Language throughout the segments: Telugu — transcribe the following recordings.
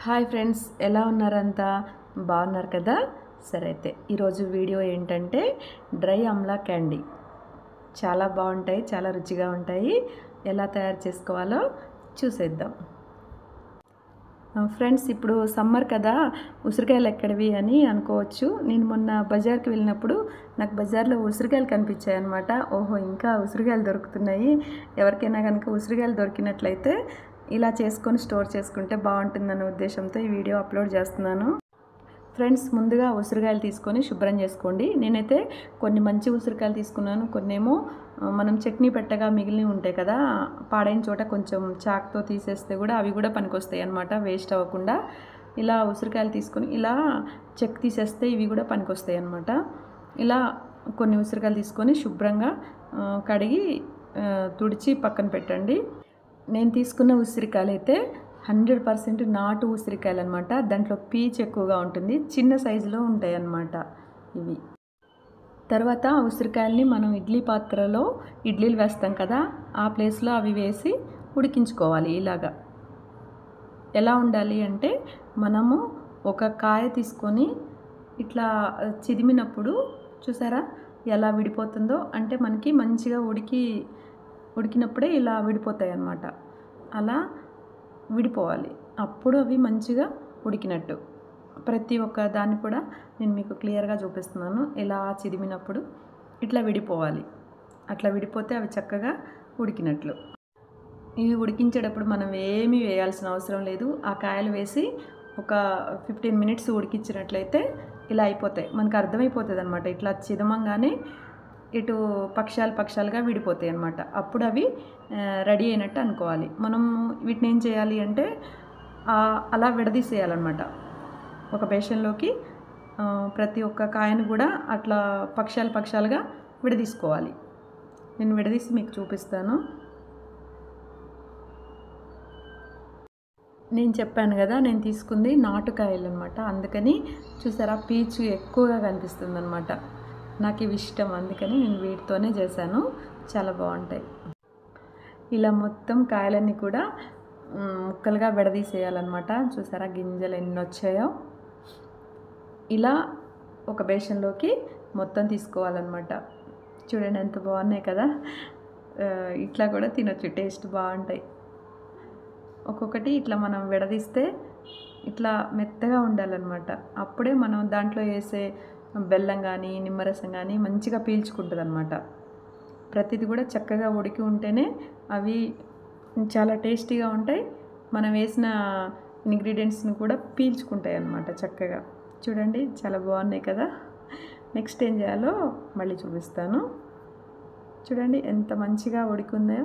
హాయ్ ఫ్రెండ్స్ ఎలా ఉన్నారంతా బాగున్నారు కదా సరే అయితే ఈరోజు వీడియో ఏంటంటే డ్రై అమ్లా క్యాండీ చాలా బాగుంటాయి చాలా రుచిగా ఉంటాయి ఎలా తయారు చేసుకోవాలో చూసేద్దాం ఫ్రెండ్స్ ఇప్పుడు సమ్మర్ కదా ఉసిరికాయలు ఎక్కడివి అని అనుకోవచ్చు నేను మొన్న బజార్కి వెళ్ళినప్పుడు నాకు బజార్లో ఉసిరికాయలు కనిపించాయి అనమాట ఓహో ఇంకా ఉసిరికాయలు దొరుకుతున్నాయి ఎవరికైనా కనుక ఉసిరికాయలు దొరికినట్లయితే ఇలా చేసుకొని స్టోర్ చేసుకుంటే బాగుంటుందన్న ఉద్దేశంతో ఈ వీడియో అప్లోడ్ చేస్తున్నాను ఫ్రెండ్స్ ముందుగా ఉసిరికాయలు తీసుకొని శుభ్రం చేసుకోండి నేనైతే కొన్ని మంచి ఉసిరికాయలు తీసుకున్నాను కొన్నేమో మనం చట్నీ పెట్టగా మిగిలినవి ఉంటాయి కదా పాడైన చోట కొంచెం చాక్తో తీసేస్తే కూడా అవి కూడా పనికొస్తాయి అనమాట వేస్ట్ అవ్వకుండా ఇలా ఉసిరికాయలు తీసుకొని ఇలా చెక్ తీసేస్తే ఇవి కూడా పనికొస్తాయి అనమాట ఇలా కొన్ని ఉసిరికాయలు తీసుకొని శుభ్రంగా కడిగి తుడిచి పక్కన పెట్టండి నేను తీసుకున్న ఉసిరికాయలు అయితే హండ్రెడ్ పర్సెంట్ నాటు ఉసిరికాయలు అనమాట దాంట్లో పీచ్ ఎక్కువగా ఉంటుంది చిన్న సైజులో ఉంటాయి అన్నమాట ఇవి తర్వాత ఉసిరికాయల్ని మనం ఇడ్లీ పాత్రలో ఇడ్లీలు వేస్తాం కదా ఆ ప్లేస్లో అవి వేసి ఉడికించుకోవాలి ఇలాగా ఎలా ఉండాలి అంటే మనము ఒక కాయ తీసుకొని ఇట్లా చిదిమినప్పుడు చూసారా ఎలా విడిపోతుందో అంటే మనకి మంచిగా ఉడికి ఉడికినప్పుడే ఇలా విడిపోతాయి అన్నమాట అలా విడిపోవాలి అప్పుడు అవి మంచిగా ఉడికినట్టు ప్రతి ఒక్క దాన్ని కూడా నేను మీకు క్లియర్గా చూపిస్తున్నాను ఇలా చిదిమినప్పుడు ఇట్లా విడిపోవాలి అట్లా విడిపోతే అవి చక్కగా ఉడికినట్లు ఇవి ఉడికించేటప్పుడు మనం ఏమీ వేయాల్సిన అవసరం లేదు ఆ కాయలు వేసి ఒక ఫిఫ్టీన్ మినిట్స్ ఉడికించినట్లయితే ఇలా అయిపోతాయి మనకు అర్థమైపోతుంది అనమాట ఇట్లా చిదమంగానే ఇటు పక్షాలు పక్షాలుగా విడిపోతాయి అన్నమాట అప్పుడు అవి రెడీ అయినట్టు అనుకోవాలి మనం వీటిని ఏం చేయాలి అంటే అలా విడదీసేయాలన్నమాట ఒక బేషన్లోకి ప్రతి ఒక్క కాయను కూడా అట్లా పక్షాలు పక్షాలుగా విడదీసుకోవాలి నేను విడదీసి మీకు చూపిస్తాను నేను చెప్పాను కదా నేను తీసుకుంది నాటుకాయలు అనమాట అందుకని చూసారా పీచు ఎక్కువగా కనిపిస్తుంది అనమాట నాకు ఇవి ఇష్టం అందుకని నేను వీటితోనే చేశాను చాలా బాగుంటాయి ఇలా మొత్తం కాయలన్నీ కూడా ముక్కలుగా విడదీసేయాలన్నమాట చూసారా గింజలు ఎన్ని వచ్చాయో ఇలా ఒక బేషన్లోకి మొత్తం తీసుకోవాలన్నమాట చూడండి ఎంత బాగున్నాయి కదా ఇట్లా కూడా తినొచ్చు టేస్ట్ బాగుంటాయి ఒక్కొక్కటి ఇట్లా మనం విడదీస్తే ఇట్లా మెత్తగా ఉండాలన్నమాట అప్పుడే మనం దాంట్లో వేసే బెల్లం కానీ నిమ్మరసం కానీ మంచిగా పీల్చుకుంటుంది అనమాట ప్రతిది కూడా చక్కగా ఉడికి ఉంటేనే అవి చాలా టేస్టీగా ఉంటాయి మనం వేసిన ఇంగ్రీడియంట్స్ని కూడా పీల్చుకుంటాయి అన్నమాట చక్కగా చూడండి చాలా బాగున్నాయి కదా నెక్స్ట్ ఏం చేయాలో మళ్ళీ చూపిస్తాను చూడండి ఎంత మంచిగా ఉడికిందో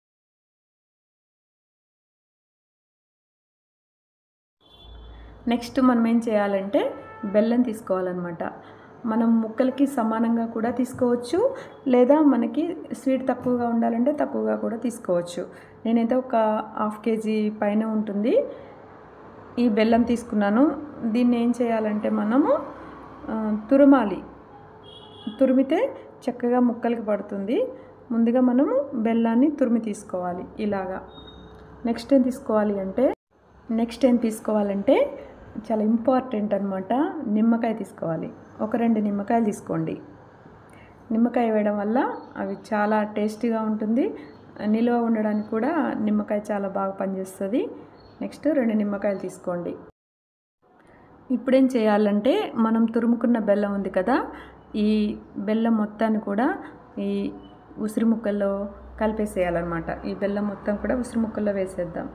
నెక్స్ట్ మనం ఏం చేయాలంటే బెల్లం తీసుకోవాలన్నమాట మనం ముక్కలకి సమానంగా కూడా తీసుకోవచ్చు లేదా మనకి స్వీట్ తక్కువగా ఉండాలంటే తక్కువగా కూడా తీసుకోవచ్చు నేనైతే ఒక హాఫ్ కేజీ పైన ఉంటుంది ఈ బెల్లం తీసుకున్నాను దీన్ని ఏం చేయాలంటే మనము తురమాలి తురిమితే చక్కగా ముక్కలకి పడుతుంది ముందుగా మనము బెల్లాన్ని తురిమి తీసుకోవాలి ఇలాగా నెక్స్ట్ ఏం తీసుకోవాలి అంటే నెక్స్ట్ ఏం తీసుకోవాలంటే చాలా ఇంపార్టెంట్ అనమాట నిమ్మకాయ తీసుకోవాలి ఒక రెండు నిమ్మకాయలు తీసుకోండి నిమ్మకాయ వేయడం వల్ల అవి చాలా టేస్టీగా ఉంటుంది నిల్వ ఉండడానికి కూడా నిమ్మకాయ చాలా బాగా పనిచేస్తుంది నెక్స్ట్ రెండు నిమ్మకాయలు తీసుకోండి ఇప్పుడేం చేయాలంటే మనం తురుముకున్న బెల్లం ఉంది కదా ఈ బెల్లం మొత్తాన్ని కూడా ఈ ఉసిరి ముక్కల్లో కలిపేసేయాలన్నమాట ఈ బెల్లం మొత్తం కూడా ఉసిరి ముక్కల్లో వేసేద్దాం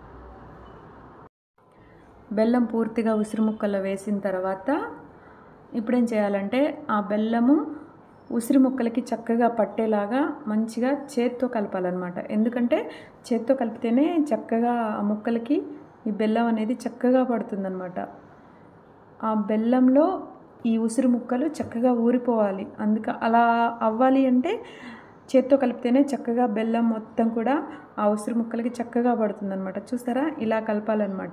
బెల్లం పూర్తిగా ఉసిరి ముక్కల్లో వేసిన తర్వాత ఇప్పుడేం చేయాలంటే ఆ బెల్లము ఉసిరి ముక్కలకి చక్కగా పట్టేలాగా మంచిగా చేత్తో కలపాలన్నమాట ఎందుకంటే చేత్తో కలిపితేనే చక్కగా ఆ ముక్కలకి ఈ బెల్లం అనేది చక్కగా పడుతుందన్నమాట ఆ బెల్లంలో ఈ ఉసిరి ముక్కలు చక్కగా ఊరిపోవాలి అందుక అలా అవ్వాలి అంటే చేత్తో కలిపితేనే చక్కగా బెల్లం మొత్తం కూడా ఆ ఉసిరి ముక్కలకి చక్కగా పడుతుందన్నమాట చూసారా ఇలా కలపాలన్నమాట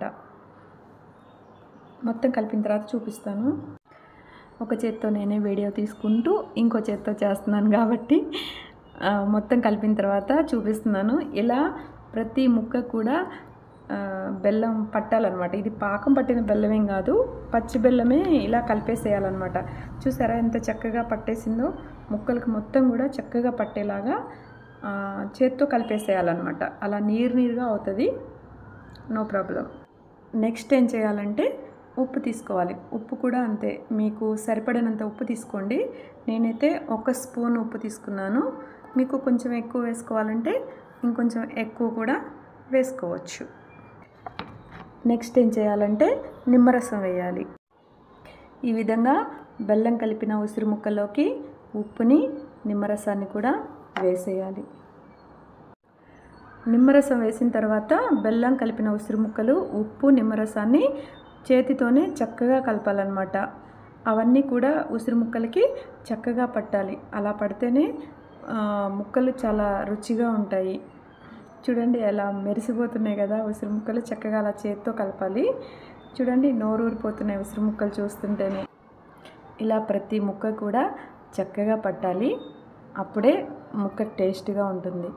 మొత్తం కలిపిన తర్వాత చూపిస్తాను ఒక చేత్తో నేనే వీడియో తీసుకుంటూ ఇంకో చేత్తో చేస్తున్నాను కాబట్టి మొత్తం కలిపిన తర్వాత చూపిస్తున్నాను ఇలా ప్రతి ముక్క కూడా ఆ, బెల్లం పట్టాలన్నమాట ఇది పాకం పట్టిన బెల్లం ఏం కాదు పచ్చి బెల్లమే ఇలా కలిపేసేయాలన్నమాట చూసారా ఎంత చక్కగా పట్టేసిందో ముక్కలకు మొత్తం కూడా చక్కగా పట్టేలాగా ఆ, చేత్తో కలిపేసేయాలన్నమాట అలా నీరు నీరుగా అవుతుంది నో ప్రాబ్లం నెక్స్ట్ ఏం చేయాలంటే ఉప్పు తీసుకోవాలి ఉప్పు కూడా అంతే మీకు సరిపడినంత ఉప్పు తీసుకోండి నేనైతే ఒక స్పూన్ ఉప్పు తీసుకున్నాను మీకు కొంచెం ఎక్కువ వేసుకోవాలంటే ఇంకొంచెం ఎక్కువ కూడా వేసుకోవచ్చు నెక్స్ట్ ఏం చేయాలంటే నిమ్మరసం వేయాలి ఈ విధంగా బెల్లం కలిపిన ఉసిరి ముక్కలోకి ఉప్పుని నిమ్మరసాన్ని కూడా వేసేయాలి నిమ్మరసం వేసిన తర్వాత బెల్లం కలిపిన ఉసిరి ముక్కలు ఉప్పు నిమ్మరసాన్ని చేతితోనే చక్కగా కలపాలన్నమాట అవన్నీ కూడా ఉసిరి ముక్కలకి చక్కగా పట్టాలి అలా పడితేనే ఆ, ముక్కలు చాలా రుచిగా ఉంటాయి చూడండి ఎలా మెరిసిపోతున్నాయి కదా ఉసిరి ముక్కలు చక్కగా అలా చేతితో కలపాలి చూడండి నోరు ఊరిపోతున్నాయి ఉసిరి ముక్కలు చూస్తుంటేనే ఇలా ప్రతి ముక్క కూడా చక్కగా పట్టాలి అప్పుడే ముక్క టేస్ట్గా ఉంటుంది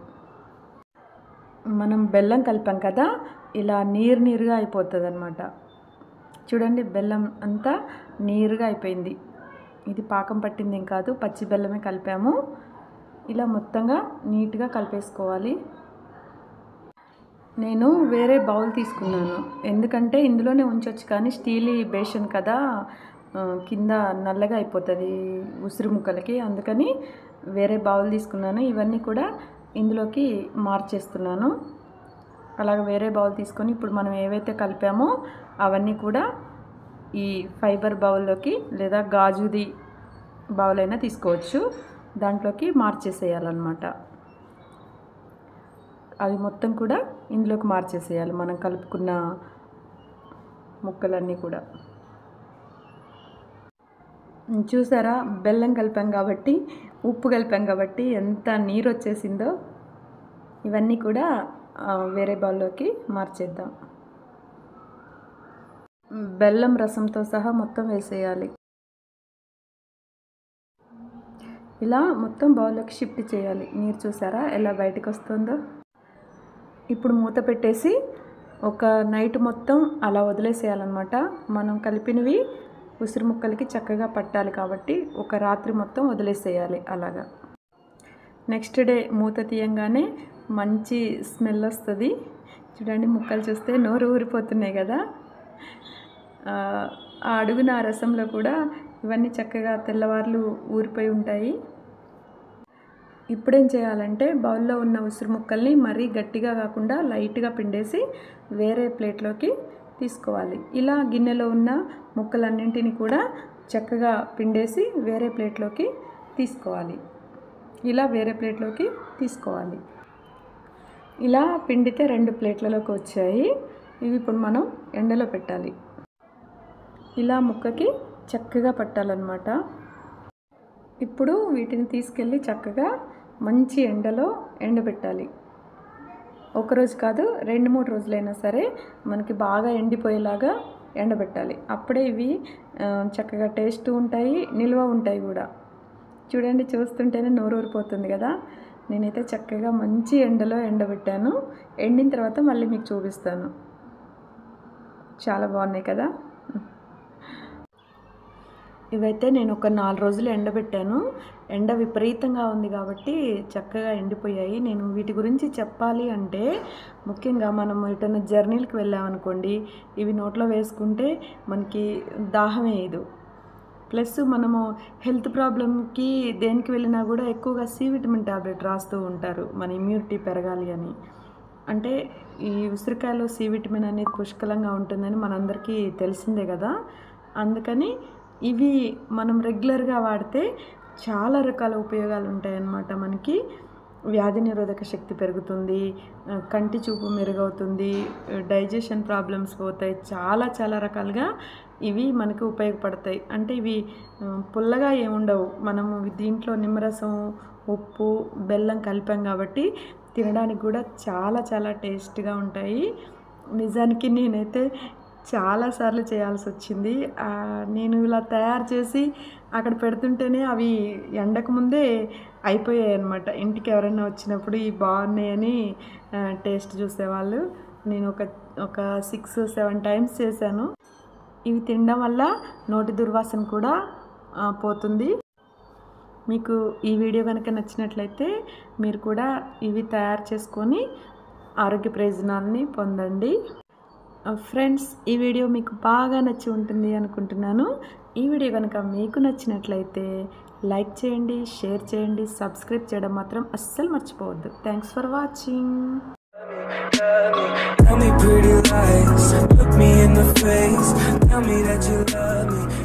మనం బెల్లం కలిపాం కదా ఇలా నీరు నీరుగా అయిపోతుంది అనమాట చూడండి బెల్లం అంతా నీరుగా అయిపోయింది ఇది పాకం పట్టింది ఏం కాదు పచ్చి బెల్లమే కలిపాము ఇలా మొత్తంగా నీట్గా కలిపేసుకోవాలి నేను వేరే బౌల్ తీసుకున్నాను ఎందుకంటే ఇందులోనే ఉంచొచ్చు కానీ స్టీల్ బేషన్ కదా ఆ, కింద నల్లగా అయిపోతుంది ఉసిరి ముక్కలకి అందుకని వేరే బౌల్ తీసుకున్నాను ఇవన్నీ కూడా ఇందులోకి మార్చేస్తున్నాను అలాగ వేరే బౌల్ తీసుకొని ఇప్పుడు మనం ఏవైతే కలిపామో అవన్నీ కూడా ఈ ఫైబర్ బౌల్లోకి లేదా గాజుది బౌల్ అయినా తీసుకోవచ్చు దాంట్లోకి మార్చేసేయాలన్నమాట అవి మొత్తం కూడా ఇందులోకి మార్చేసేయాలి మనం కలుపుకున్న ముక్కలన్నీ కూడా చూసారా బెల్లం కలిపాం కాబట్టి ఉప్పు కలిపాం కాబట్టి ఎంత నీరు వచ్చేసిందో ఇవన్నీ కూడా ఆ, వేరే బౌల్లోకి మార్చేద్దాం బెల్లం రసంతో సహా మొత్తం వేసేయాలి ఇలా మొత్తం బౌల్లోకి షిఫ్ట్ చేయాలి నీరు చూసారా ఎలా బయటకు వస్తుందో ఇప్పుడు మూత పెట్టేసి ఒక నైట్ మొత్తం అలా వదిలేసేయాలన్నమాట మనం కలిపినవి ఉసిరి ముక్కలకి చక్కగా పట్టాలి కాబట్టి ఒక రాత్రి మొత్తం వదిలేసేయాలి అలాగా నెక్స్ట్ డే మూత తీయంగానే మంచి స్మెల్ వస్తుంది చూడండి ముక్కలు చూస్తే నోరు ఊరిపోతున్నాయి కదా ఆ ఆ అడుగున ఆ రసంలో కూడా ఇవన్నీ చక్కగా తెల్లవార్లు ఊరిపోయి ఉంటాయి ఇప్పుడేం చేయాలంటే బౌల్లో ఉన్న ఉసిరి ముక్కల్ని మరీ గట్టిగా కాకుండా లైట్గా పిండేసి వేరే ప్లేట్లోకి తీసుకోవాలి ఇలా గిన్నెలో ఉన్న ముక్కలన్నింటినీ కూడా చక్కగా పిండేసి వేరే ప్లేట్లోకి తీసుకోవాలి ఇలా వేరే ప్లేట్లోకి తీసుకోవాలి ఇలా పిండితే రెండు ప్లేట్లలోకి వచ్చాయి ఇవి ఇప్పుడు మనం ఎండలో పెట్టాలి ఇలా ముక్కకి చక్కగా పట్టాలన్నమాట ఇప్పుడు వీటిని తీసుకెళ్ళి చక్కగా మంచి ఎండలో ఎండబెట్టాలి ఒకరోజు కాదు రెండు మూడు రోజులైనా సరే మనకి బాగా ఎండిపోయేలాగా ఎండబెట్టాలి అప్పుడే ఇవి ఆ, చక్కగా టేస్ట్ ఉంటాయి నిల్వ ఉంటాయి కూడా చూడండి చూస్తుంటేనే నోరు ఊరిపోతుంది కదా నేనైతే చక్కగా మంచి ఎండలో ఎండబెట్టాను ఎండిన తర్వాత మళ్ళీ మీకు చూపిస్తాను చాలా బాగున్నాయి కదా ఇవైతే నేను ఒక నాలుగు రోజులు ఎండబెట్టాను ఎండ విపరీతంగా ఉంది కాబట్టి చక్కగా ఎండిపోయాయి నేను వీటి గురించి చెప్పాలి అంటే ముఖ్యంగా మనం ఎటైనా జర్నీలకు వెళ్ళామనుకోండి ఇవి నోట్లో వేసుకుంటే మనకి దాహం వేయదు ప్లస్ మనము హెల్త్ ప్రాబ్లమ్కి దేనికి వెళ్ళినా కూడా ఎక్కువగా సి విటమిన్ టాబ్లెట్ రాస్తూ ఉంటారు మన ఇమ్యూనిటీ పెరగాలి అని అంటే ఈ ఉసిరికాయలో సి విటమిన్ అనేది పుష్కలంగా ఉంటుందని మనందరికీ తెలిసిందే కదా అందుకని ఇవి మనం రెగ్యులర్గా వాడితే చాలా రకాల ఉపయోగాలు ఉంటాయన్నమాట మనకి వ్యాధి నిరోధక శక్తి పెరుగుతుంది ఆ, కంటి చూపు మెరుగవుతుంది డైజెషన్ ప్రాబ్లమ్స్ పోతాయి చాలా చాలా రకాలుగా ఇవి మనకు ఉపయోగపడతాయి అంటే ఇవి ఆ, పుల్లగా ఏముండవు మనము దీంట్లో నిమ్మరసం ఉప్పు బెల్లం కలిపాం కాబట్టి తినడానికి కూడా చాలా చాలా టేస్ట్గా ఉంటాయి నిజానికి నేనైతే చాలాసార్లు చేయాల్సి వచ్చింది ఆ, నేను ఇలా తయారు చేసి అక్కడ పెడుతుంటేనే అవి ఎండకు ముందే అయిపోయాయి అనమాట ఇంటికి ఎవరైనా వచ్చినప్పుడు ఇవి బాగున్నాయని ఆ, టేస్ట్ చూసేవాళ్ళు నేను ఒక ఒక సిక్స్ సెవెన్ టైమ్స్ చేశాను ఇవి తినడం వల్ల నోటి దుర్వాసన కూడా ఆ, పోతుంది మీకు ఈ వీడియో కనుక నచ్చినట్లయితే మీరు కూడా ఇవి తయారు చేసుకొని ఆరోగ్య ప్రయోజనాలని పొందండి ఫ్రెండ్స్ ఈ వీడియో మీకు బాగా నచ్చి ఉంటుంది అనుకుంటున్నాను ఈ వీడియో కనుక మీకు నచ్చినట్లయితే లైక్ చేయండి షేర్ చేయండి సబ్స్క్రైబ్ చేయడం మాత్రం అస్సలు మర్చిపోవద్దు thanks for watching Tell me pretty lies, look me in the face. Tell me that you love me.